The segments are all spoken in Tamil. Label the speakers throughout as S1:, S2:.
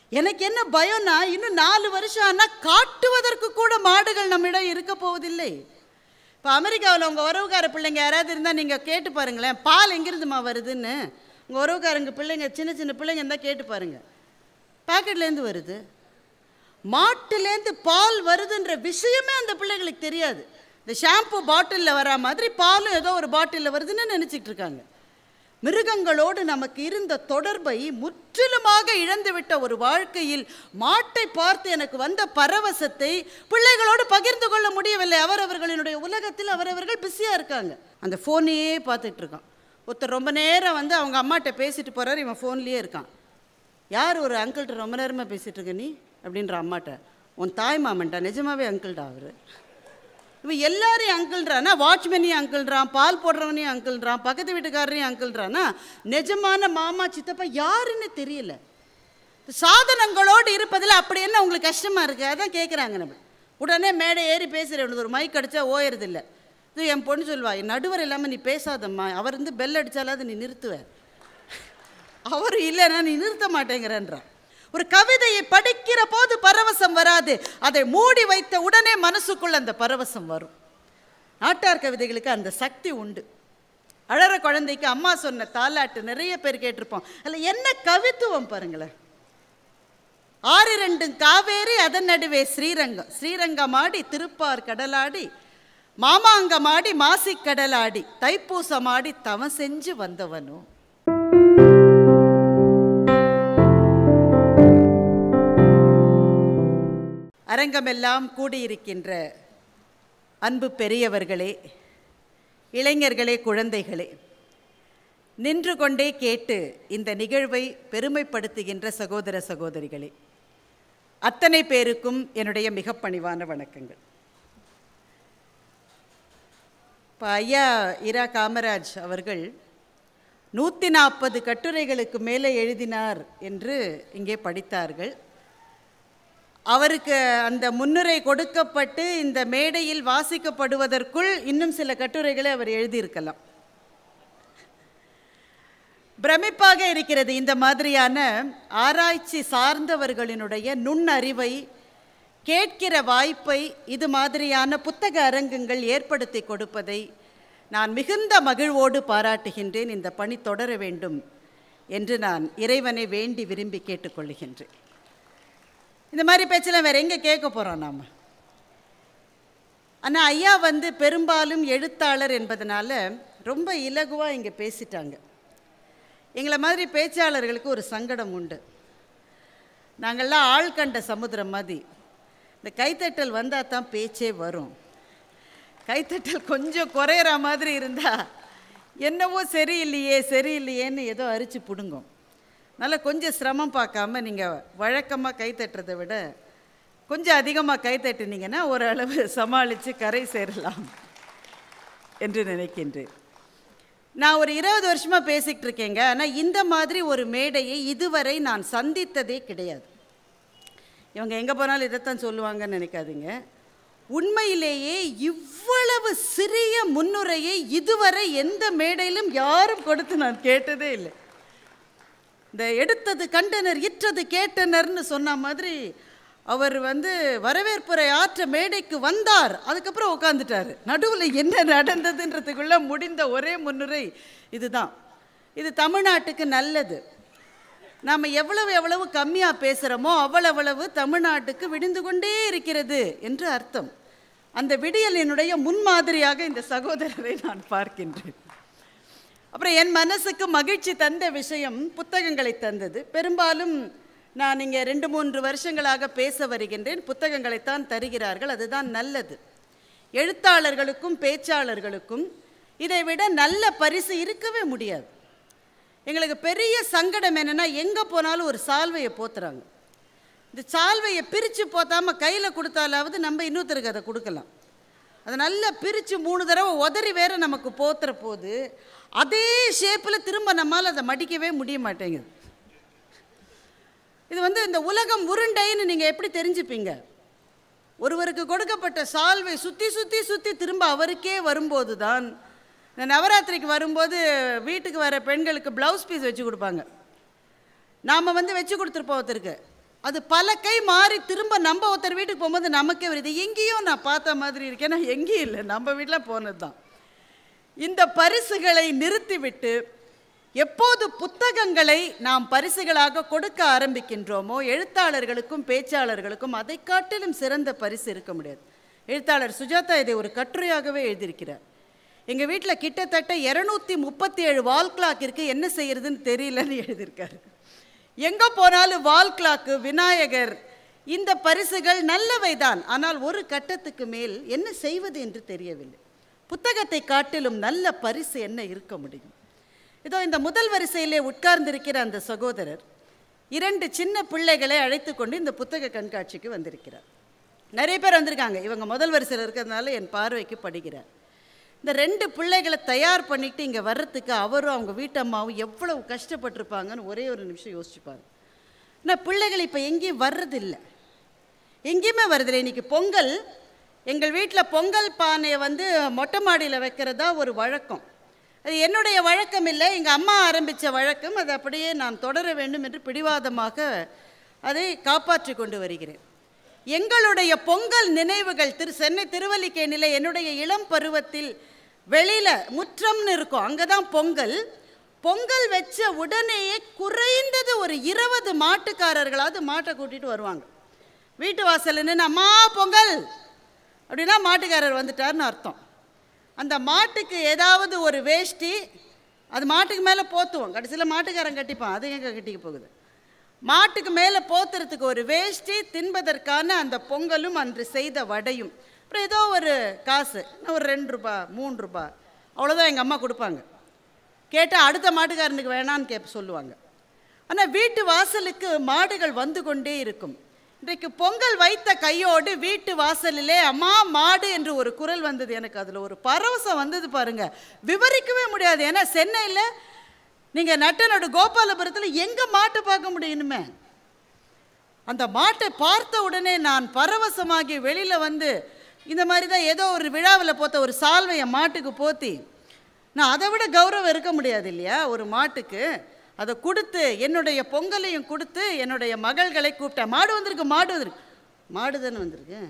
S1: எனக்கு என்ன பயம்னா இன்னும் நாலு வருஷம் ஆனால் காட்டுவதற்கு கூட மாடுகள் நம்மிடம் இருக்க போவதில்லை இப்போ அமெரிக்காவில் உங்கள் உறவுக்கார பிள்ளைங்க யாராவது இருந்தால் நீங்கள் கேட்டு பாருங்களேன் பால் எங்கிருந்துமா வருதுன்னு உங்கள் உறவுக்காரங்க பிள்ளைங்க சின்ன சின்ன பிள்ளைங்க இருந்தால் கேட்டு பாருங்கள் பாக்கெட்லேருந்து வருது மாட்டுலேருந்து பால் வருதுன்ற விஷயமே அந்த பிள்ளைங்களுக்கு தெரியாது இந்த ஷாம்பு பாட்டிலில் வரா மாதிரி பாலும் ஏதோ ஒரு பாட்டிலில் வருதுன்னு நினச்சிட்டு இருக்காங்க மிருகங்களோடு நமக்கு இருந்த தொடர்பை முற்றிலுமாக இழந்துவிட்ட ஒரு வாழ்க்கையில் மாட்டை பார்த்து எனக்கு வந்த பரவசத்தை பிள்ளைகளோடு பகிர்ந்து கொள்ள முடியவில்லை அவரவர்களினுடைய உலகத்தில் அவரவர்கள் பிஸியாக இருக்காங்க அந்த ஃபோனையே பார்த்துட்டு இருக்கான் ஒருத்தர் ரொம்ப நேரம் வந்து அவங்க அம்மாட்ட பேசிட்டு போகிறார் இவன் ஃபோன்லேயே இருக்கான் யார் ஒரு அங்கிள்கிட்ட ரொம்ப நேரமாக பேசிகிட்டு இருக்க நீ அப்படின்ற அம்மாட்ட உன் தாய் மாமன்டா நிஜமாவே அங்கிள்டா அவர் இவன் எல்லாரையும் அங்கிள்ன்றானா வாட்ச்மேனையும் அங்கிள்ன்றான் பால் போடுறவனையும் அங்கிள்ன்றான் பக்கத்து வீட்டுக்காரரையும் அங்கிள்ன்றானா நிஜமான மாமா சித்தப்பா யாருன்னு தெரியல சாதனங்களோடு இருப்பதில் அப்படி என்ன உங்களுக்கு கஷ்டமாக இருக்குது அதான் கேட்குறாங்க நம்ம உடனே மேடை ஏறி பேசுகிறேன் ஒரு மைக் அடித்தா ஓயறதில்ல இது என் பொண்ணு சொல்வா என் நடுவர் இல்லாமல் நீ பேசாதம்மா அவர் வந்து பெல் அடித்தாலாவது நீ நிறுத்துவ அவர் இல்லைன்னா நீ நிறுத்த மாட்டேங்கிறன்றான் ஒரு கவிதையை படிக்கிற போது பரவசம் வராது அதை மூடி வைத்த உடனே மனசுக்குள்ள அந்த பரவசம் வரும் நாட்டார் கவிதைகளுக்கு அந்த சக்தி உண்டு அழற குழந்தைக்கு அம்மா சொன்ன தாலாட்டு நிறைய பேர் கேட்டிருப்போம் அதில் என்ன கவித்துவம் பாருங்களேன் ஆறு ரெண்டும் காவேரி அதன் நடுவே ஸ்ரீரங்கம் ஸ்ரீரங்கமாடி திருப்பார் கடலாடி மாமாங்கமாடி மாசிக் கடலாடி தைப்பூசமாடி தவம் செஞ்சு வந்தவனும் அரங்கமெல்லாம் கூடியிருக்கின்ற அன்பு பெரியவர்களே இளைஞர்களே குழந்தைகளே நின்று கொண்டே கேட்டு இந்த நிகழ்வை பெருமைப்படுத்துகின்ற சகோதர சகோதரிகளே அத்தனை பேருக்கும் என்னுடைய மிக பணிவான வணக்கங்கள் இப்போ ஐயா இரா காமராஜ் அவர்கள் நூற்றி நாற்பது கட்டுரைகளுக்கு மேலே எழுதினார் என்று இங்கே படித்தார்கள் அவருக்கு அந்த முன்னுரை கொடுக்கப்பட்டு இந்த மேடையில் வாசிக்கப்படுவதற்குள் இன்னும் சில கட்டுரைகளை அவர் எழுதியிருக்கலாம் பிரமிப்பாக இருக்கிறது இந்த மாதிரியான ஆராய்ச்சி சார்ந்தவர்களினுடைய நுண்ணறிவை கேட்கிற வாய்ப்பை இது மாதிரியான புத்தக அரங்குகள் ஏற்படுத்தி கொடுப்பதை நான் மிகுந்த மகிழ்வோடு பாராட்டுகின்றேன் இந்த பணி தொடர வேண்டும் என்று நான் இறைவனை வேண்டி விரும்பி கேட்டுக்கொள்கின்றேன் இந்த மாதிரி பேச்செல்லாம் வேற எங்கே கேட்க போகிறோம் நாம் ஆனால் ஐயா வந்து பெரும்பாலும் எழுத்தாளர் என்பதனால ரொம்ப இலகுவாக இங்கே பேசிட்டாங்க எங்களை மாதிரி பேச்சாளர்களுக்கு ஒரு சங்கடம் உண்டு நாங்கள்லாம் ஆள் கண்ட சமுத்திரம் மாதிரி இந்த கைத்தட்டல் வந்தால் தான் பேச்சே வரும் கைத்தட்டல் கொஞ்சம் குறையிற மாதிரி இருந்தால் என்னவோ சரியில்லையே சரியில்லையேன்னு ஏதோ அரிச்சு பிடுங்கும் அதனால் கொஞ்சம் சிரமம் பார்க்காம நீங்கள் வழக்கமாக கை தட்டுறதை விட கொஞ்சம் அதிகமாக கை தட்டினீங்கன்னா ஓரளவு சமாளித்து கரை சேரலாம் என்று நினைக்கின்றேன் நான் ஒரு இருபது வருஷமாக பேசிக்கிட்டு இருக்கேங்க ஆனால் இந்த மாதிரி ஒரு மேடையை இதுவரை நான் சந்தித்ததே கிடையாது இவங்க எங்கே போனாலும் இதைத்தான் சொல்லுவாங்கன்னு நினைக்காதீங்க உண்மையிலேயே இவ்வளவு சிறிய முன்னுரையை இதுவரை எந்த மேடையிலும் யாரும் கொடுத்து நான் கேட்டதே இல்லை இந்த எடுத்தது கண்டனர் இற்றது கேட்டனர்னு சொன்ன மாதிரி அவர் வந்து வரவேற்புரை ஆற்ற மேடைக்கு வந்தார் அதுக்கப்புறம் உட்காந்துட்டார் நடுவில் என்ன நடந்ததுன்றதுக்குள்ளே முடிந்த ஒரே முன்னுரை இதுதான் இது தமிழ்நாட்டுக்கு நல்லது நாம் எவ்வளவு எவ்வளவு கம்மியாக பேசுகிறோமோ அவ்வளவு தமிழ்நாட்டுக்கு விடிந்து கொண்டே இருக்கிறது என்று அர்த்தம் அந்த விடியலினுடைய முன்மாதிரியாக இந்த சகோதரரை நான் பார்க்கின்றேன் அப்புறம் என் மனசுக்கு மகிழ்ச்சி தந்த விஷயம் புத்தகங்களை தந்தது பெரும்பாலும் நான் இங்கே ரெண்டு மூன்று வருஷங்களாக பேச வருகின்றேன் புத்தகங்களைத்தான் தருகிறார்கள் அதுதான் நல்லது எழுத்தாளர்களுக்கும் பேச்சாளர்களுக்கும் இதை விட நல்ல பரிசு இருக்கவே முடியாது எங்களுக்கு பெரிய சங்கடம் என்னென்னா எங்கே போனாலும் ஒரு சால்வையை போத்துறாங்க இந்த சால்வையை பிரித்து போத்தாம கையில் கொடுத்தாலாவது நம்ம இன்னொருத்தருக்கு அதை கொடுக்கலாம் அதை நல்லா பிரித்து மூணு தடவை உதறி வேற நமக்கு போத்துற போது அதே ஷேப்பில் திரும்ப நம்மால் அதை மடிக்கவே முடிய மாட்டேங்குது இது வந்து இந்த உலகம் உருண்டைன்னு நீங்கள் எப்படி தெரிஞ்சுப்பீங்க ஒருவருக்கு கொடுக்கப்பட்ட சால்வை சுற்றி சுற்றி சுற்றி திரும்ப அவருக்கே வரும்போது தான் இந்த நவராத்திரிக்கு வரும்போது வீட்டுக்கு வர பெண்களுக்கு ப்ளவுஸ் பீஸ் வச்சு கொடுப்பாங்க நாம் வந்து வச்சு கொடுத்துருப்போம் ஒருத்தருக்கு அது பல கை மாறி திரும்ப நம்ம ஒருத்தர் வீட்டுக்கு போகும்போது நமக்கே வருது எங்கேயோ நான் பார்த்த மாதிரி இருக்கேன் நான் எங்கேயும் இல்லை நம்ம வீட்டில் போனது தான் இந்த பரிசுகளை நிறுத்திவிட்டு எப்போது புத்தகங்களை நாம் பரிசுகளாக கொடுக்க ஆரம்பிக்கின்றோமோ எழுத்தாளர்களுக்கும் பேச்சாளர்களுக்கும் அதை காட்டிலும் சிறந்த பரிசு இருக்க முடியாது எழுத்தாளர் சுஜாதா இதை ஒரு கட்டுரையாகவே எழுதியிருக்கிறார் எங்கள் வீட்டில் கிட்டத்தட்ட இரநூத்தி முப்பத்தி ஏழு வால் கிளாக் இருக்கு என்ன செய்யறதுன்னு தெரியலன்னு எழுதியிருக்காரு எங்கே போனாலும் வால் கிளாக்கு விநாயகர் இந்த பரிசுகள் நல்லவைதான் ஆனால் ஒரு கட்டத்துக்கு மேல் என்ன செய்வது என்று தெரியவில்லை புத்தகத்தை காட்டிலும் நல்ல பரிசு என்ன இருக்க முடியும் இதோ இந்த முதல் வரிசையிலே உட்கார்ந்திருக்கிற அந்த சகோதரர் இரண்டு சின்ன பிள்ளைகளை அழைத்து கொண்டு இந்த புத்தக கண்காட்சிக்கு வந்திருக்கிறார் நிறைய பேர் வந்திருக்காங்க இவங்க முதல் வரிசையில் இருக்கிறதுனால என் பார்வைக்கு படுகிறார் இந்த ரெண்டு பிள்ளைகளை தயார் பண்ணிட்டு இங்கே வர்றதுக்கு அவரும் அவங்க வீட்டம்மாவும் எவ்வளவு கஷ்டப்பட்டிருப்பாங்கன்னு ஒரே ஒரு நிமிஷம் யோசிச்சுப்பாங்க ஆனால் பிள்ளைகள் இப்போ எங்கேயும் வர்றதில்லை எங்கேயுமே வருதில்லை இன்னைக்கு பொங்கல் எங்கள் வீட்டில் பொங்கல் பானையை வந்து மொட்டை மாடியில் வைக்கிறதா ஒரு வழக்கம் அது என்னுடைய வழக்கம் இல்லை எங்கள் அம்மா ஆரம்பித்த வழக்கம் அது அப்படியே நான் தொடர வேண்டும் என்று பிடிவாதமாக அதை காப்பாற்றி கொண்டு வருகிறேன் எங்களுடைய பொங்கல் நினைவுகள் திரு சென்னை திருவல்லிக்கேணியில் என்னுடைய இளம் பருவத்தில் வெளியில் முற்றம்னு இருக்கும் அங்கே தான் பொங்கல் பொங்கல் வச்ச உடனேயே குறைந்தது ஒரு இருபது மாட்டுக்காரர்களாவது மாட்டை கூட்டிகிட்டு வருவாங்க வீட்டு வாசல்ல நின்று அம்மா பொங்கல் அப்படின்னா மாட்டுக்காரர் வந்துட்டார்னு அர்த்தம் அந்த மாட்டுக்கு ஏதாவது ஒரு வேஷ்டி அது மாட்டுக்கு மேலே போத்துவோம் கடைசியில் மாட்டுக்காரன் கட்டிப்பான் அது எங்கே கட்டிக்க போகுது மாட்டுக்கு மேலே போத்துறதுக்கு ஒரு வேஷ்டி தின்பதற்கான அந்த பொங்கலும் அன்று செய்த வடையும் அப்புறம் ஏதோ ஒரு காசு இன்னும் ஒரு ரெண்டு ரூபா மூணு ரூபா அவ்வளோதான் எங்கள் அம்மா கொடுப்பாங்க கேட்டால் அடுத்த மாட்டுக்காரனுக்கு வேணான்னு கேட்ப சொல்லுவாங்க ஆனால் வீட்டு வாசலுக்கு மாடுகள் வந்து கொண்டே இருக்கும் இன்றைக்கு பொங்கல் வைத்த கையோடு வீட்டு வாசலிலே அம்மா மாடு என்று ஒரு குரல் வந்தது எனக்கு அதில் ஒரு பரவசம் வந்தது பாருங்க விவரிக்கவே முடியாது ஏன்னா சென்னையில் நீங்கள் நட்டனோட கோபாலபுரத்தில் எங்கே மாட்டை பார்க்க முடியணுமே அந்த மாட்டை பார்த்த உடனே நான் பரவசமாகி வெளியில் வந்து இந்த மாதிரி தான் ஏதோ ஒரு விழாவில் போத்த ஒரு சால்வையை மாட்டுக்கு போத்தி நான் அதை விட கௌரவம் இருக்க முடியாது இல்லையா ஒரு மாட்டுக்கு அதை கொடுத்து என்னுடைய பொங்கலையும் கொடுத்து என்னுடைய மகள்களை கூப்பிட்டேன் மாடு வந்திருக்கு மாடு வந்திருக்கு மாடு தானே வந்திருக்கு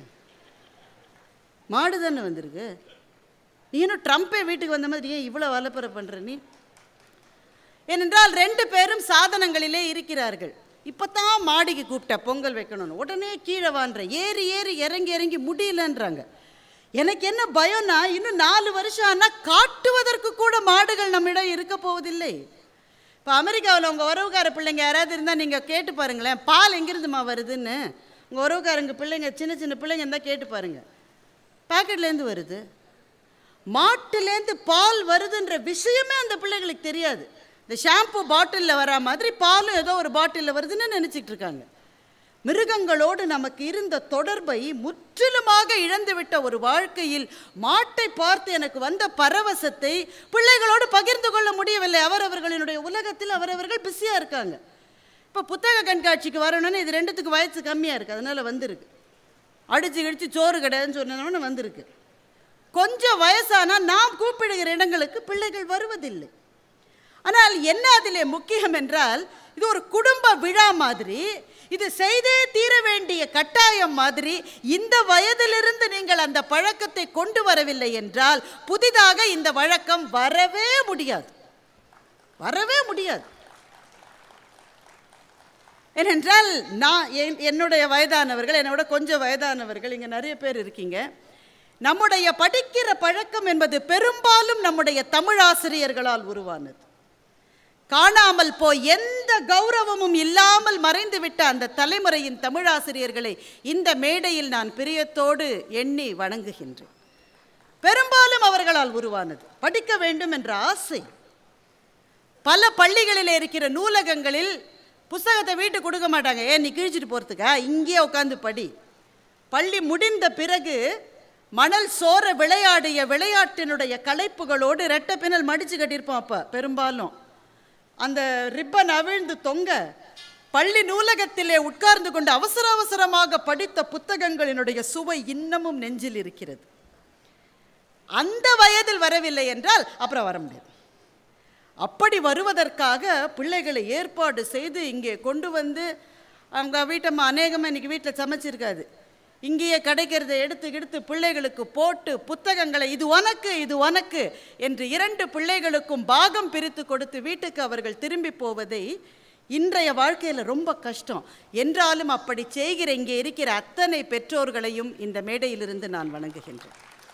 S1: மாடு தானே வந்திருக்கு நீ இன்னும் ட்ரம்ப்பே வீட்டுக்கு வந்த மாதிரி ஏன் இவ்வளோ வலப்பறை பண்ணுற நீ ஏனென்றால் ரெண்டு பேரும் சாதனங்களிலே இருக்கிறார்கள் இப்போ தான் மாடிக்கு கூப்பிட்ட பொங்கல் வைக்கணும்னு உடனே கீழே வான்ற ஏறி ஏறி இறங்கி இறங்கி முடியலன்றாங்க எனக்கு என்ன பயம்னா இன்னும் நாலு வருஷம் ஆனால் காட்டுவதற்கு கூட மாடுகள் நம்மிடம் இருக்க போவதில்லை இப்போ அமெரிக்காவில் உங்கள் உறவுக்கார பிள்ளைங்க யாராவது இருந்தால் நீங்கள் கேட்டு பாருங்களேன் பால் எங்கிருந்துமா வருதுன்னு உங்கள் உறவுக்காரங்க பிள்ளைங்க சின்ன சின்ன பிள்ளைங்க இருந்தால் கேட்டு பாருங்கள் பேக்கெட்லேருந்து வருது மாட்டுலேருந்து பால் வருதுன்ற விஷயமே அந்த பிள்ளைகளுக்கு தெரியாது இந்த ஷாம்பு பாட்டிலில் வரா மாதிரி பாலும் ஏதோ ஒரு பாட்டிலில் வருதுன்னு நினச்சிட்டு இருக்காங்க மிருகங்களோடு நமக்கு இருந்த தொடர்பை முற்றிலுமாக இழந்துவிட்ட ஒரு வாழ்க்கையில் மாட்டை பார்த்து எனக்கு வந்த பரவசத்தை பிள்ளைகளோடு பகிர்ந்து கொள்ள முடியவில்லை அவரவர்களினுடைய உலகத்தில் அவரவர்கள் பிஸியாக இருக்காங்க இப்போ புத்தக கண்காட்சிக்கு வரணும்னு இது ரெண்டுத்துக்கு வயசு கம்மியாக இருக்குது அதனால் வந்திருக்கு அடிச்சு கிடிச்சு சோறு கிடையாதுன்னு சொன்னோன்னு வந்திருக்கு கொஞ்சம் வயசானால் நாம் கூப்பிடுகிற இடங்களுக்கு பிள்ளைகள் வருவதில்லை ஆனால் என்ன அதிலே முக்கியம் என்றால் இது ஒரு குடும்ப விழா மாதிரி இது செய்தே தீர வேண்டிய கட்டாயம் மாதிரி இந்த வயதிலிருந்து நீங்கள் அந்த பழக்கத்தை கொண்டு வரவில்லை என்றால் புதிதாக இந்த வழக்கம் வரவே முடியாது வரவே முடியாது ஏனென்றால் நான் என்- என்னுடைய வயதானவர்கள் என்னை விட கொஞ்சம் வயதானவர்கள் இங்கே நிறைய பேர் இருக்கீங்க நம்முடைய படிக்கிற பழக்கம் என்பது பெரும்பாலும் நம்முடைய தமிழாசிரியர்களால் உருவானது காணாமல் போய் எந்த கௌரவமும் இல்லாமல் மறைந்துவிட்ட அந்த தலைமுறையின் தமிழாசிரியர்களை இந்த மேடையில் நான் பிரியத்தோடு எண்ணி வணங்குகின்றேன் பெரும்பாலும் அவர்களால் உருவானது படிக்க வேண்டும் என்ற ஆசை பல பள்ளிகளில் இருக்கிற நூலகங்களில் புஸ்தகத்தை வீட்டுக்கு கொடுக்க மாட்டாங்க ஏன் நீ கிழிச்சிட்டு போகிறதுக்கா இங்கேயே உட்காந்து படி பள்ளி முடிந்த பிறகு மணல் சோர விளையாடிய விளையாட்டினுடைய களைப்புகளோடு ரெட்டை பின்னல் மடிச்சு கட்டியிருப்போம் அப்போ பெரும்பாலும் அந்த ரிப்பன் அவிழ்ந்து தொங்க பள்ளி நூலகத்திலே உட்கார்ந்து கொண்டு அவசர அவசரமாக படித்த புத்தகங்களினுடைய சுவை இன்னமும் நெஞ்சில் இருக்கிறது அந்த வயதில் வரவில்லை என்றால் அப்புறம் வர முடியாது அப்படி வருவதற்காக பிள்ளைகளை ஏற்பாடு செய்து இங்கே கொண்டு வந்து அவங்க வீட்டம்மா அநேகமாக இன்னைக்கு வீட்டில் சமைச்சிருக்காது இங்கேயே கிடைக்கிறத எடுத்து எடுத்து பிள்ளைகளுக்கு போட்டு புத்தகங்களை இது உனக்கு இது உனக்கு என்று இரண்டு பிள்ளைகளுக்கும் பாகம் பிரித்து கொடுத்து வீட்டுக்கு அவர்கள் திரும்பி போவதை இன்றைய வாழ்க்கையில் ரொம்ப கஷ்டம் என்றாலும் அப்படி செய்கிற இங்கே இருக்கிற அத்தனை பெற்றோர்களையும் இந்த மேடையிலிருந்து நான் வணங்குகின்றேன்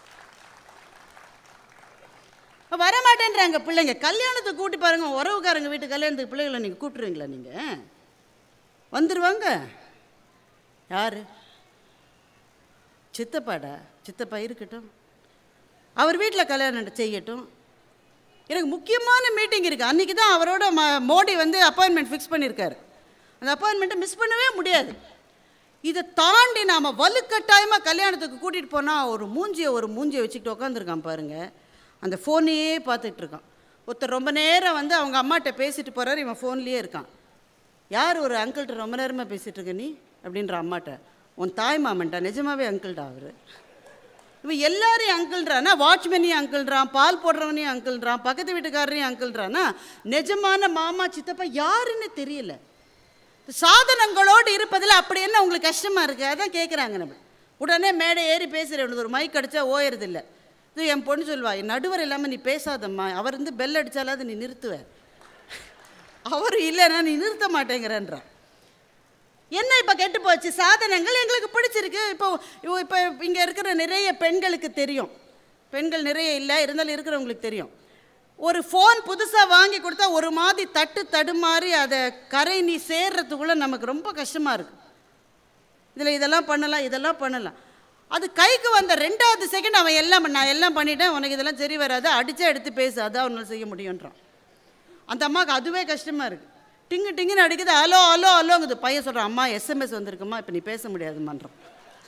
S1: வரமாட்டேன்றாங்க பிள்ளைங்க கல்யாணத்துக்கு கூட்டி பாருங்க உறவுக்காரங்க வீட்டு கல்யாணத்துக்கு பிள்ளைகளை நீங்கள் கூப்பிட்ருவீங்களா நீங்கள் வந்துடுவாங்க யாரு சித்தப்பாடா சித்தப்பா இருக்கட்டும் அவர் வீட்டில் கல்யாணம் செய்யட்டும் எனக்கு முக்கியமான மீட்டிங் இருக்குது அன்றைக்கி தான் அவரோட ம மோடி வந்து அப்பாயின்மெண்ட் ஃபிக்ஸ் பண்ணியிருக்காரு அந்த அப்பாயின்மெண்ட்டை மிஸ் பண்ணவே முடியாது இதை தாண்டி நாம் வலுக்கட்டாயமாக கல்யாணத்துக்கு கூட்டிகிட்டு போனால் ஒரு மூஞ்சியை ஒரு மூஞ்சியை வச்சுக்கிட்டு உட்காந்துருக்கான் பாருங்கள் அந்த ஃபோனையே பார்த்துட்டு இருக்கான் ஒருத்தர் ரொம்ப நேரம் வந்து அவங்க அம்மாட்ட பேசிட்டு போகிறாரு இவன் ஃபோன்லேயே இருக்கான் யார் ஒரு அங்கிள்கிட்ட ரொம்ப நேரமாக பேசிகிட்டு இருக்க நீ அப்படின்ற அம்மாட்ட உன் தாய் மாமன்டா நிஜமாவே அங்கிள்டா அவர் இவன் எல்லாரையும் அங்கிள்றானா வாட்ச்மேனையும் அங்கிள்றான் பால் போடுறவனையும் அங்கிள்றான் பக்கத்து வீட்டுக்காரரையும் அங்கிள்றானா நிஜமான மாமா சித்தப்பா யாருன்னு தெரியல சாதனங்களோடு இருப்பதில் அப்படி என்ன உங்களுக்கு கஷ்டமாக இருக்குது அதான் கேட்குறாங்க நம்ம உடனே மேடை ஏறி பேசுகிறேன் ஒரு மைக் அடித்தா ஓயறது இல்லை இது என் பொண்ணு சொல்வா என் நடுவர் இல்லாமல் நீ பேசாதம்மா அவர் வந்து பெல் அடித்தாலாவது நீ நிறுத்துவ அவர் இல்லைன்னா நீ நிறுத்த மாட்டேங்கிறன்றான் என்ன இப்போ கெட்டு போச்சு சாதனங்கள் எங்களுக்கு பிடிச்சிருக்கு இப்போ இப்போ இங்கே இருக்கிற நிறைய பெண்களுக்கு தெரியும் பெண்கள் நிறைய இல்லை இருந்தாலும் இருக்கிறவங்களுக்கு தெரியும் ஒரு ஃபோன் புதுசாக வாங்கி கொடுத்தா ஒரு மாதிரி தட்டு தடுமாறி அதை கரை நீ சேர்றதுக்குள்ளே நமக்கு ரொம்ப கஷ்டமாக இருக்குது இதில் இதெல்லாம் பண்ணலாம் இதெல்லாம் பண்ணலாம் அது கைக்கு வந்த ரெண்டாவது செகண்ட் அவன் எல்லாம் நான் எல்லாம் பண்ணிட்டேன் உனக்கு இதெல்லாம் சரி வராது அடித்தா எடுத்து பேசு அதான் அவனால் செய்ய முடியுன்றான் அந்த அம்மாவுக்கு அதுவே கஷ்டமாக இருக்குது டிங்கு டிங்குன்னு அடிக்குது அலோ அலோ அலோங்குது பையன் சொல்கிறான் அம்மா எஸ்எம்எஸ் வந்திருக்குமா இப்போ நீ பேச முடியாதுமான்றான்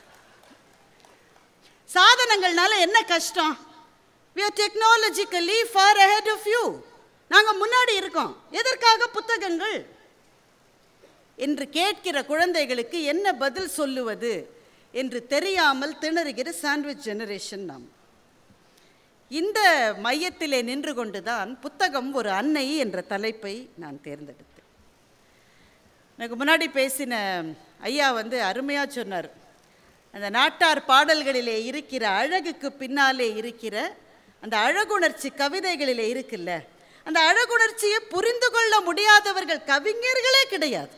S1: சாதனங்கள்னால என்ன கஷ்டம் we are technologically far ahead of you நாங்கள் முன்னாடி இருக்கோம் எதற்காக புத்தகங்கள் என்று கேட்கிற குழந்தைகளுக்கு என்ன பதில் சொல்லுவது என்று தெரியாமல் திணறுகிற சாண்ட்விச் ஜெனரேஷன் நாம் இந்த மையத்திலே நின்று கொண்டுதான் புத்தகம் ஒரு அன்னை என்ற தலைப்பை நான் தேர்ந்தெடுத்தேன் எனக்கு முன்னாடி பேசின ஐயா வந்து அருமையாக சொன்னார் அந்த நாட்டார் பாடல்களிலே இருக்கிற அழகுக்கு பின்னாலே இருக்கிற அந்த அழகுணர்ச்சி கவிதைகளிலே இருக்குல்ல அந்த அழகுணர்ச்சியை புரிந்து கொள்ள முடியாதவர்கள் கவிஞர்களே கிடையாது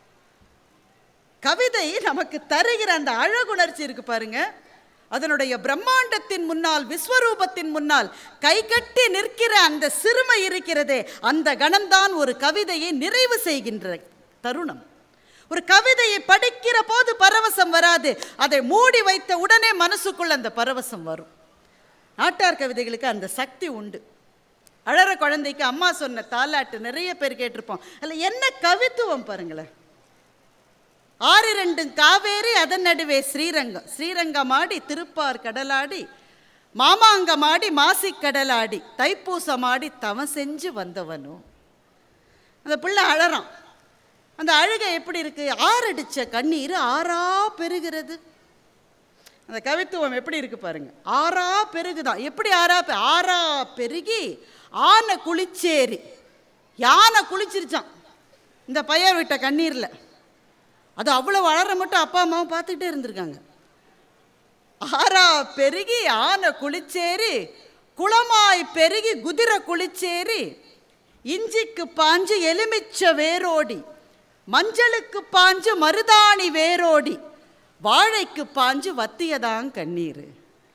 S1: கவிதை நமக்கு தருகிற அந்த அழகுணர்ச்சி இருக்கு பாருங்க அதனுடைய பிரம்மாண்டத்தின் முன்னால் விஸ்வரூபத்தின் முன்னால் கைகட்டி நிற்கிற அந்த சிறுமை இருக்கிறதே அந்த கணம்தான் ஒரு கவிதையை நிறைவு செய்கின்ற தருணம் ஒரு கவிதையை படிக்கிற போது பரவசம் வராது அதை மூடி வைத்த உடனே மனசுக்குள்ள அந்த பரவசம் வரும் நாட்டார் கவிதைகளுக்கு அந்த சக்தி உண்டு அழற குழந்தைக்கு அம்மா சொன்ன தாலாட்டு நிறைய பேர் கேட்டிருப்போம் அதில் என்ன கவித்துவம் பாருங்களேன் ஆறு ரெண்டும் காவேரி அதன் நடுவே ஸ்ரீரங்கம் ஸ்ரீரங்கமாடி திருப்பார் கடலாடி மாமாங்கமாடி மாசிக் கடலாடி தைப்பூசமாடி தவம் செஞ்சு வந்தவனும் அந்த பிள்ளை அழறான் அந்த அழுகை எப்படி இருக்கு ஆறடிச்ச கண்ணீர் ஆறா பெருகிறது அந்த கவித்துவம் எப்படி இருக்கு பாருங்க ஆறா பெருகுதான் எப்படி ஆறா பெ- ஆறா பெருகி ஆனை குளிச்சேரி யானை குளிச்சிருச்சான் இந்த பையன் விட்ட கண்ணீரில் அது அவ்வளோ வளர மட்டும் அப்பா அம்மாவும் பார்த்துக்கிட்டே இருந்திருக்காங்க ஆறா பெருகி ஆனை குளிச்சேரி குளமாய் பெருகி குதிரை குளிச்சேரி இஞ்சிக்கு பாஞ்சு எலுமிச்ச வேரோடி மஞ்சளுக்கு பாஞ்சு மருதாணி வேரோடி வாழைக்கு பாஞ்சு வத்தியதான் கண்ணீர்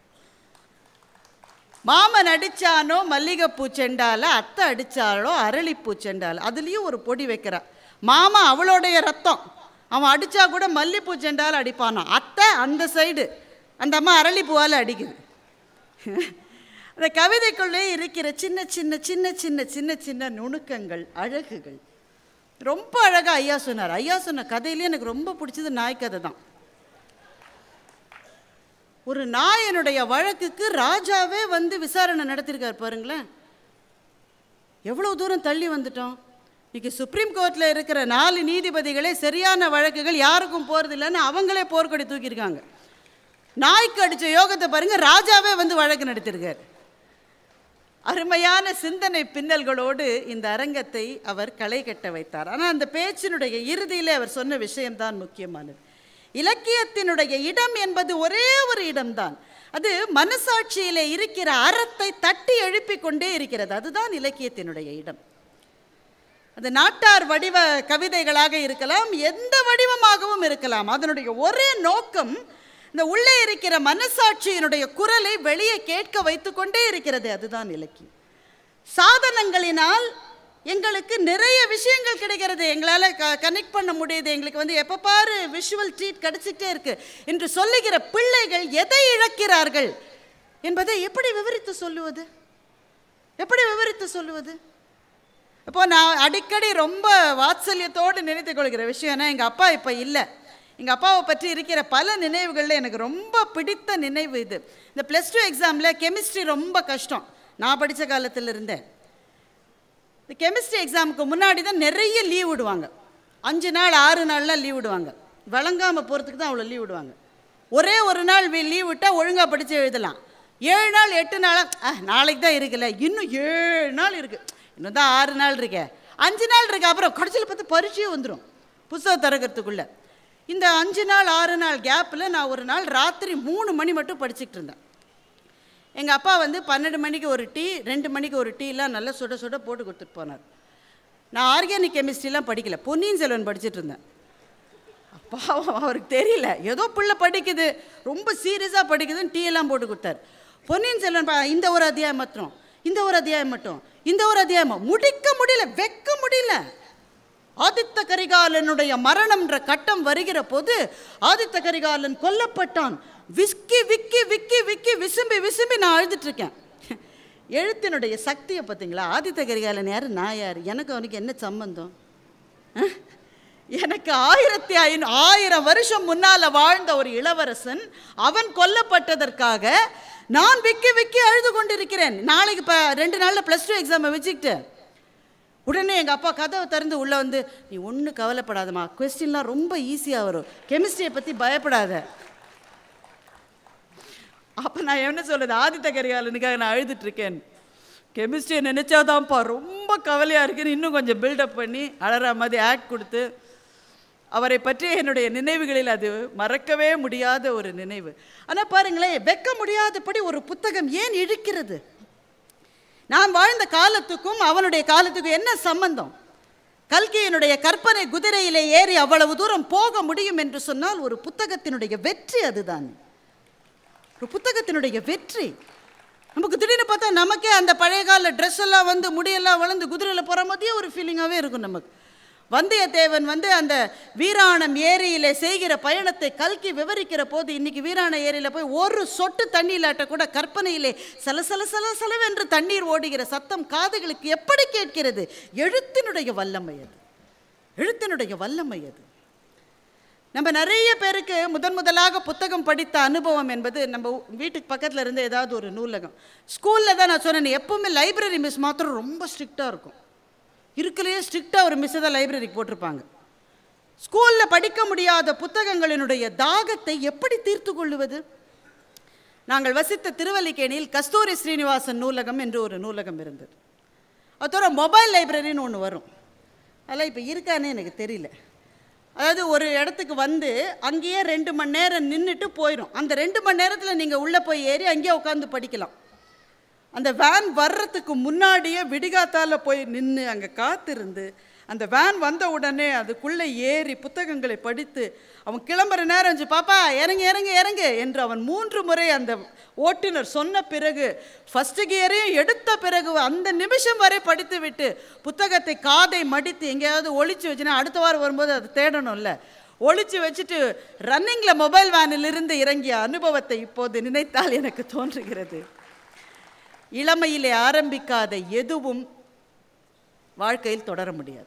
S1: மாமன் அடிச்சானோ மல்லிகைப்பூ செண்டால அத்தை அடிச்சாலோ அரளிப்பூ செண்டால அதுலேயும் ஒரு பொடி வைக்கிறா மாமா அவளுடைய ரத்தம் அவன் அடிச்சா கூட மல்லிப்பூ செண்டால அடிப்பானோ அத்தை அந்த சைடு அந்த அம்மா அரளிப்பூவால் அடிக்குது அந்த கவிதைக்குள்ளே இருக்கிற சின்ன சின்ன சின்ன சின்ன சின்ன சின்ன நுணுக்கங்கள் அழகுகள் ரொம்ப அழகாக ஐயா சொன்னார் ஐயா சொன்ன கதையிலே எனக்கு ரொம்ப பிடிச்சது நாய் கதை தான் ஒரு நாயனுடைய வழக்குக்கு ராஜாவே வந்து விசாரணை நடத்தியிருக்கார் பாருங்களேன் எவ்வளோ தூரம் தள்ளி வந்துட்டோம் இன்னைக்கு சுப்ரீம் கோர்ட்டில் இருக்கிற நாலு நீதிபதிகளே சரியான வழக்குகள் யாருக்கும் போகிறது இல்லைன்னு அவங்களே போர்க்கொடி தூக்கியிருக்காங்க நாய்க்கு அடித்த யோகத்தை பாருங்க ராஜாவே வந்து வழக்கு நடத்திருக்கார் அருமையான சிந்தனை பின்னல்களோடு இந்த அரங்கத்தை அவர் களை கட்ட வைத்தார் ஆனால் அந்த பேச்சினுடைய இறுதியில் அவர் சொன்ன விஷயம்தான் முக்கியமானது இலக்கியத்தினுடைய இடம் என்பது ஒரே ஒரு இடம்தான் அது மனசாட்சியிலே இருக்கிற அறத்தை தட்டி எழுப்பிக் கொண்டே இருக்கிறது அதுதான் இலக்கியத்தினுடைய இடம் அது நாட்டார் வடிவ கவிதைகளாக இருக்கலாம் எந்த வடிவமாகவும் இருக்கலாம் அதனுடைய ஒரே நோக்கம் இந்த உள்ளே இருக்கிற மனசாட்சியினுடைய குரலை வெளியே கேட்க வைத்துக்கொண்டே இருக்கிறது அதுதான் இலக்கியம் சாதனங்களினால் எங்களுக்கு நிறைய விஷயங்கள் கிடைக்கிறது எங்களால் க கனெக்ட் பண்ண முடியுது எங்களுக்கு வந்து எப்போ பாரு விஷுவல் ட்ரீட் கிடைச்சிட்டே இருக்கு என்று சொல்லுகிற பிள்ளைகள் எதை இழக்கிறார்கள் என்பதை எப்படி விவரித்து சொல்லுவது எப்படி விவரித்து சொல்லுவது இப்போ நான் அடிக்கடி ரொம்ப வாத்சல்யத்தோடு நினைத்து கொள்கிற விஷயம்னா எங்கள் அப்பா இப்போ இல்லை எங்கள் அப்பாவை பற்றி இருக்கிற பல நினைவுகளில் எனக்கு ரொம்ப பிடித்த நினைவு இது இந்த ப்ளஸ் டூ எக்ஸாமில் கெமிஸ்ட்ரி ரொம்ப கஷ்டம் நான் படித்த காலத்தில் இருந்தேன் இந்த கெமிஸ்ட்ரி எக்ஸாமுக்கு முன்னாடி தான் நிறைய லீவ் விடுவாங்க அஞ்சு நாள் ஆறு நாள்லாம் லீவ் விடுவாங்க வழங்காமல் போகிறதுக்கு தான் அவ்வளோ லீவ் விடுவாங்க ஒரே ஒரு நாள் லீவ் விட்டால் ஒழுங்காக படித்து எழுதலாம் ஏழு நாள் எட்டு நாளாக நாளைக்கு தான் இருக்குல்ல இன்னும் ஏழு நாள் இருக்குது இன்னும் தான் ஆறு நாள் இருக்கே அஞ்சு நாள் இருக்கு அப்புறம் கடைசியில் பார்த்து பரீட்சையே வந்துடும் புத்தகம் திறக்கிறதுக்குள்ளே இந்த அஞ்சு நாள் ஆறு நாள் கேப்பில் நான் ஒரு நாள் ராத்திரி மூணு மணி மட்டும் படிச்சுக்கிட்டு இருந்தேன் எங்கள் அப்பா வந்து பன்னெண்டு மணிக்கு ஒரு டீ ரெண்டு மணிக்கு ஒரு டீலாம் நல்லா சுட சுட போட்டு கொடுத்துட்டு போனார் நான் ஆர்கானிக் கெமிஸ்ட்ரிலாம் படிக்கல பொன்னியின் செல்வன் படிச்சுட்டு இருந்தேன் பாவம் அவருக்கு தெரியல ஏதோ பிள்ளை படிக்குது ரொம்ப சீரியஸாக படிக்குதுன்னு டீ எல்லாம் போட்டு கொடுத்தாரு பொன்னியின் செல்வன் பா- இந்த ஒரு அத்தியாயம் மட்டும் இந்த ஒரு அத்தியாயம் மட்டும் இந்த ஒரு அத்தியாயம் முடிக்க முடியல வெக்க முடியல ஆதித்த கரிகாலனுடைய மரணம்ன்ற கட்டம் வருகிற போது ஆதித்த கரிகாலன் கொல்லப்பட்டான் விக்கி விக்கி விக்கி விக்கி விசும்பி விசும்பி நான் அழுதுட்டு இருக்கேன் எழுத்தினுடைய சக்தியை பார்த்தீங்களா ஆதித்த கரிகாலன் யார் நான் யார் எனக்கு அவனுக்கு என்ன சம்பந்தம் அஹ்? எனக்கு ஆயிரத்தி ஐநூ ஆயிரம் வருஷம் முன்னால வாழ்ந்த ஒரு இளவரசன் அவன் கொல்லப்பட்டதற்காக நான் விக்கி விக்கி அழுது கொண்டிருக்கிறேன் நாளைக்கு இப்போ ரெண்டு நாளில் ப்ளஸ் டூ எக்ஸாமை வச்சுக்கிட்டு உடனே எங்கள் அப்பா கதவை திறந்து உள்ளே வந்து நீ ஒன்றும் கவலைப்படாதம்மா கொஸ்டின்லாம் ரொம்ப ஈஸியாக வரும் கெமிஸ்ட்ரியை பற்றி பயப்படாத அப்போ நான் என்ன சொல்றது ஆதித்த கரிகாலனுக்காக நான் அழுதுட்டு இருக்கேன் கெமிஸ்ட்ரியை நினச்சாதான்ப்பா ரொம்ப கவலையாக இருக்குன்னு இன்னும் கொஞ்சம் பில்டப் பண்ணி அழற மாதிரி ஆக்ட் கொடுத்து அவரை பற்றி என்னுடைய நினைவுகளில் அது மறக்கவே முடியாத ஒரு நினைவு ஆனால் பாருங்களேன் வெக்க முடியாதபடி ஒரு புத்தகம் ஏன் இழுக்கிறது நான் வாழ்ந்த காலத்துக்கும் அவனுடைய காலத்துக்கும் என்ன சம்பந்தம் கல்கியினுடைய கற்பனை குதிரையிலே ஏறி அவ்வளவு தூரம் போக முடியும் என்று சொன்னால் ஒரு புத்தகத்தினுடைய வெற்றி அதுதான் ஒரு புத்தகத்தினுடைய வெற்றி நமக்கு திடீர்னு பார்த்தா நமக்கே அந்த பழைய கால ட்ரெஸ் எல்லாம் வந்து முடியெல்லாம் வளர்ந்து குதிரையில் போகிற மாதிரியே ஒரு ஃபீலிங்காகவே இருக்கும் நமக்கு வந்தியத்தேவன் வந்து அந்த வீராணம் ஏரியிலே செய்கிற பயணத்தை கல்கி விவரிக்கிற போது இன்னைக்கு வீராண ஏரியில் போய் ஒரு சொட்டு தண்ணி இல்லாட்ட கூட கற்பனையிலே சலசல சல சலவென்று தண்ணீர் ஓடுகிற சத்தம் காதுகளுக்கு எப்படி கேட்கிறது எழுத்தினுடைய வல்லமை அது எழுத்தினுடைய வல்லமை அது நம்ம நிறைய பேருக்கு முதன் முதலாக புத்தகம் படித்த அனுபவம் என்பது நம்ம வீட்டுக்கு பக்கத்தில் இருந்து ஏதாவது ஒரு நூலகம் ஸ்கூலில் தான் நான் சொன்னேன் எப்பவுமே லைப்ரரி மிஸ் மாத்திரம் ரொம்ப ஸ்ட்ரிக்டாக இருக்கும் இருக்கலையே ஸ்ட்ரிக்டாக ஒரு மிஸ் தான் லைப்ரரிக்கு போட்டிருப்பாங்க ஸ்கூலில் படிக்க முடியாத புத்தகங்களினுடைய தாகத்தை எப்படி தீர்த்து கொள்ளுவது நாங்கள் வசித்த திருவல்லிக்கேணியில் கஸ்தூரி ஸ்ரீனிவாசன் நூலகம் என்று ஒரு நூலகம் இருந்தது அதோட மொபைல் லைப்ரரின்னு ஒன்று வரும் அதெல்லாம் இப்போ இருக்கானே எனக்கு தெரியல அதாவது ஒரு இடத்துக்கு வந்து அங்கேயே ரெண்டு மணி நேரம் நின்றுட்டு போயிடும் அந்த ரெண்டு மணி நேரத்தில் நீங்கள் உள்ளே போய் ஏறி அங்கேயே உட்காந்து படிக்கலாம் அந்த வேன் வர்றதுக்கு முன்னாடியே விடிகாத்தால போய் நின்று அங்கே காத்திருந்து அந்த வேன் வந்த உடனே அதுக்குள்ளே ஏறி புத்தகங்களை படித்து அவன் கிளம்புற நேரம் இருந்துச்சு பாப்பா இறங்கு இறங்கு இறங்கு என்று அவன் மூன்று முறை அந்த ஓட்டுநர் சொன்ன பிறகு ஃபஸ்ட்டு கியரையும் எடுத்த பிறகு அந்த நிமிஷம் வரை படித்து விட்டு புத்தகத்தை காதை மடித்து எங்கேயாவது ஒளிச்சு வச்சுனா அடுத்த வாரம் வரும்போது அதை தேடணும்ல ஒளிச்சு வச்சுட்டு ரன்னிங்கில் மொபைல் வேனிலிருந்து இறங்கிய அனுபவத்தை இப்போது நினைத்தால் எனக்கு தோன்றுகிறது இளமையிலே ஆரம்பிக்காத எதுவும் வாழ்க்கையில் தொடர முடியாது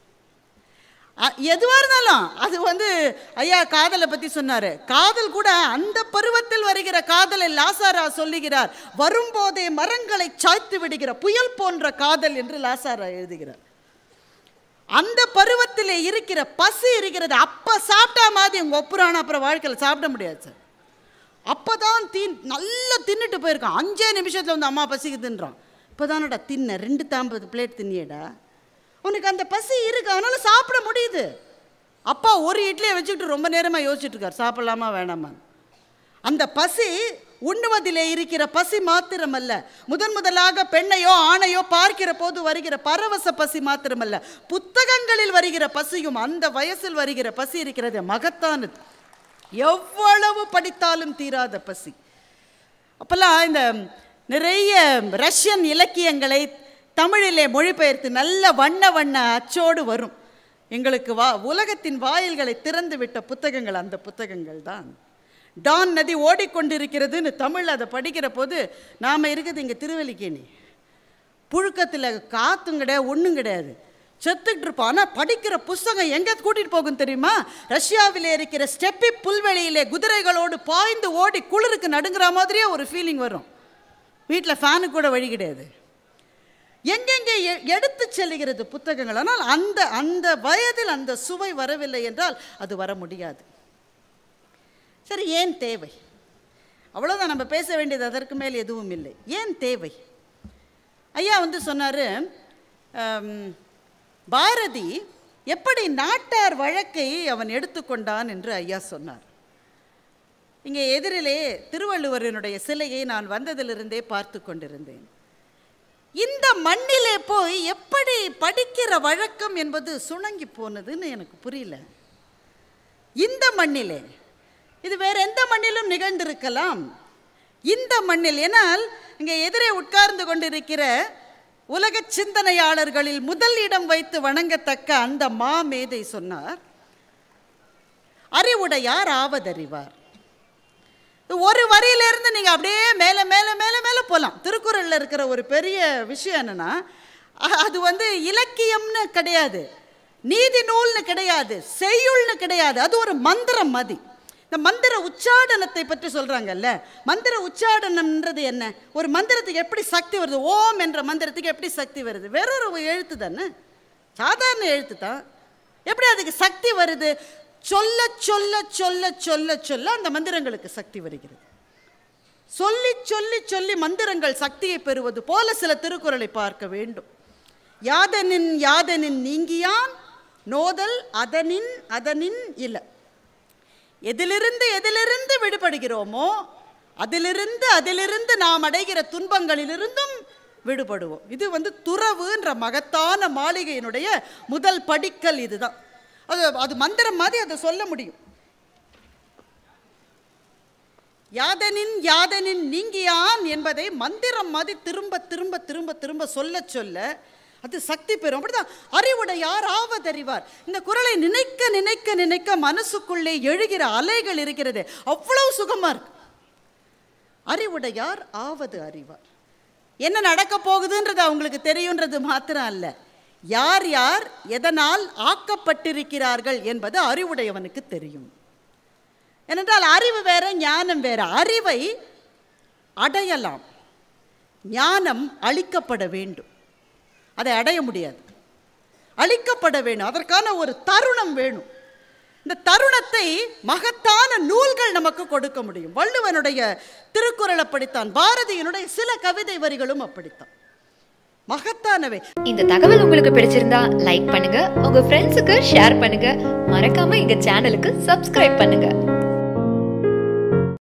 S1: அ- எதுவா இருந்தாலும் அது வந்து ஐயா காதலை பத்தி சொன்னாரு காதல் கூட அந்த பருவத்தில் வருகிற காதலை லாசாரா சொல்லுகிறார் வரும்போதே மரங்களை சாய்த்து விடுகிற புயல் போன்ற காதல் என்று லாசாரா எழுதுகிறார் அந்த பருவத்திலே இருக்கிற பசி இருக்கிறது அப்ப சாப்பிட்டா மாதிரி உங்க ஒப்புறான அப்புறம் வாழ்க்கையில் சாப்பிட முடியாது சார் அப்பதான் தீ நல்லா தின்னுட்டு போயிருக்கான் அஞ்சே நிமிஷத்துல வந்து அம்மா பசிக்குதுன்றான் இப்போதானடா தின்ன ரெண்டு தாம்பது பிளேட் தின்னியடா உனக்கு அந்த பசி இருக்கு அதனால சாப்பிட முடியுது அப்பா ஒரு இட்லியை வச்சுக்கிட்டு ரொம்ப நேரமாக யோசிச்சுட்டு இருக்கார் சாப்பிடலாமா வேணாமா அந்த பசி உண்ணுவதிலே இருக்கிற பசி மாத்திரமல்ல முதன் முதலாக பெண்ணையோ ஆணையோ பார்க்கிற போது வருகிற பரவச பசி மாத்திரமல்ல புத்தகங்களில் வருகிற பசியும் அந்த வயசில் வருகிற பசி இருக்கிறது மகத்தானது எவ்வளவு படித்தாலும் தீராத பசி அப்போல்லாம் இந்த நிறைய ரஷ்யன் இலக்கியங்களை தமிழிலே மொழிபெயர்த்து நல்ல வண்ண வண்ண அச்சோடு வரும் எங்களுக்கு வா உலகத்தின் வாயில்களை திறந்து விட்ட புத்தகங்கள் அந்த புத்தகங்கள் தான் டான் நதி ஓடிக்கொண்டிருக்கிறதுன்னு தமிழ் அதை படிக்கிற போது நாம் இருக்குது இங்கே திருவல்லிக்கேணி புழுக்கத்தில் காற்றும் கிடையாது ஒன்றும் கிடையாது செத்துக்கிட்டு இருப்போம் ஆனால் படிக்கிற புஸ்தகம் எங்கே கூட்டிகிட்டு போகும் தெரியுமா ரஷ்யாவில் இருக்கிற ஸ்டெப்பி புல்வெளியிலே குதிரைகளோடு பாய்ந்து ஓடி குளிருக்கு நடுங்கிற மாதிரியே ஒரு ஃபீலிங் வரும் வீட்டில் ஃபேனு கூட வழி கிடையாது எங்கெங்கே எ- எடுத்து செல்லுகிறது புத்தகங்கள் ஆனால் அந்த அந்த வயதில் அந்த சுவை வரவில்லை என்றால் அது வர முடியாது சரி ஏன் தேவை அவ்வளோதான் நம்ம பேச வேண்டியது அதற்கு மேல் எதுவும் இல்லை ஏன் தேவை ஐயா வந்து சொன்னார் பாரதி எப்படி நாட்டார் வழக்கை அவன் எடுத்துக்கொண்டான் என்று ஐயா சொன்னார் இங்கே எதிரிலே திருவள்ளுவரினுடைய சிலையை நான் வந்ததிலிருந்தே பார்த்து கொண்டிருந்தேன் இந்த மண்ணிலே போய் எப்படி படிக்கிற வழக்கம் என்பது சுணங்கி போனதுன்னு எனக்கு புரியல இந்த மண்ணிலே இது வேற எந்த மண்ணிலும் நிகழ்ந்திருக்கலாம் இந்த மண்ணில் ஏனால் இங்கே எதிரே உட்கார்ந்து கொண்டிருக்கிற உலக சிந்தனையாளர்களில் முதல் இடம் வைத்து வணங்கத்தக்க அந்த மாமேதை சொன்னார் அறிவுடையார் ஆவதறிவார் ஒரு வரியிலேருந்து நீங்கள் அப்படியே மேலே மேலே மேலே மேலே போகலாம் திருக்குறளில் இருக்கிற ஒரு பெரிய விஷயம் என்னன்னா அ- அது வந்து இலக்கியம்னு கிடையாது நீதி நூல்னு கிடையாது செய்யுள்னு கிடையாது அது ஒரு மந்திரம் மதி இந்த மந்திர உச்சாடனத்தை பற்றி சொல்கிறாங்கல்ல மந்திர உச்சாடனம்ன்றது என்ன ஒரு மந்திரத்துக்கு எப்படி சக்தி வருது ஓம் என்ற மந்திரத்துக்கு எப்படி சக்தி வருது வேறொரு எழுத்து தானே சாதாரண எழுத்து தான் எப்படி அதுக்கு சக்தி வருது சொல்ல சொல்ல சொல்ல சொல்ல சொல்ல அந்த மந்திரங்களுக்கு சக்தி வருகிறது சொல்லி சொல்லி சொல்லி மந்திரங்கள் சக்தியை பெறுவது போல சில திருக்குறளை பார்க்க வேண்டும் யாதனின் யாதனின் நீங்கியான் நோதல் அதனின் அதனின் இல்லை எதிலிருந்து எதிலிருந்து விடுபடுகிறோமோ அதிலிருந்து அதிலிருந்து நாம் அடைகிற துன்பங்களிலிருந்தும் விடுபடுவோம் இது வந்து துறவுன்ற மகத்தான மாளிகையினுடைய முதல் படிக்கல் இதுதான் அது அது மந்திரம் மாதிரி அதை சொல்ல முடியும் யாதனின் யாதனின் நீங்கியான் என்பதை மந்திரம் மாதிரி திரும்ப திரும்ப திரும்ப திரும்ப சொல்ல சொல்ல அது சக்தி பெறும் அப்படிதான் அறிவுடையார் ஆவதறிவார் இந்த குரலை நினைக்க நினைக்க நினைக்க மனசுக்குள்ளே எழுகிற அலைகள் இருக்கிறது அவ்வளவு சுகமா இருக்கு அறிவுடையார் ஆவது அறிவார் என்ன நடக்க போகுதுன்றது அவங்களுக்கு தெரியுன்றது மாத்திரம் அல்ல யார் யார் எதனால் ஆக்கப்பட்டிருக்கிறார்கள் என்பது அறிவுடையவனுக்கு தெரியும் ஏனென்றால் அறிவு வேற ஞானம் வேற அறிவை அடையலாம் ஞானம் அளிக்கப்பட வேண்டும் அதை அடைய முடியாது அளிக்கப்பட வேணும் அதற்கான ஒரு தருணம் வேணும் இந்த தருணத்தை மகத்தான நூல்கள் நமக்கு கொடுக்க முடியும் வள்ளுவனுடைய திருக்குறள் அப்படித்தான் பாரதியினுடைய சில கவிதை வரிகளும் அப்படித்தான் மகத்தானவை
S2: இந்த தகவல் உங்களுக்கு பிடிச்சிருந்தா லைக் பண்ணுங்க உங்க ஃப்ரெண்ட்ஸுக்கு ஷேர் பண்ணுங்க மறக்காம எங்க சேனலுக்கு சப்ஸ்கிரைப் பண்ணுங்க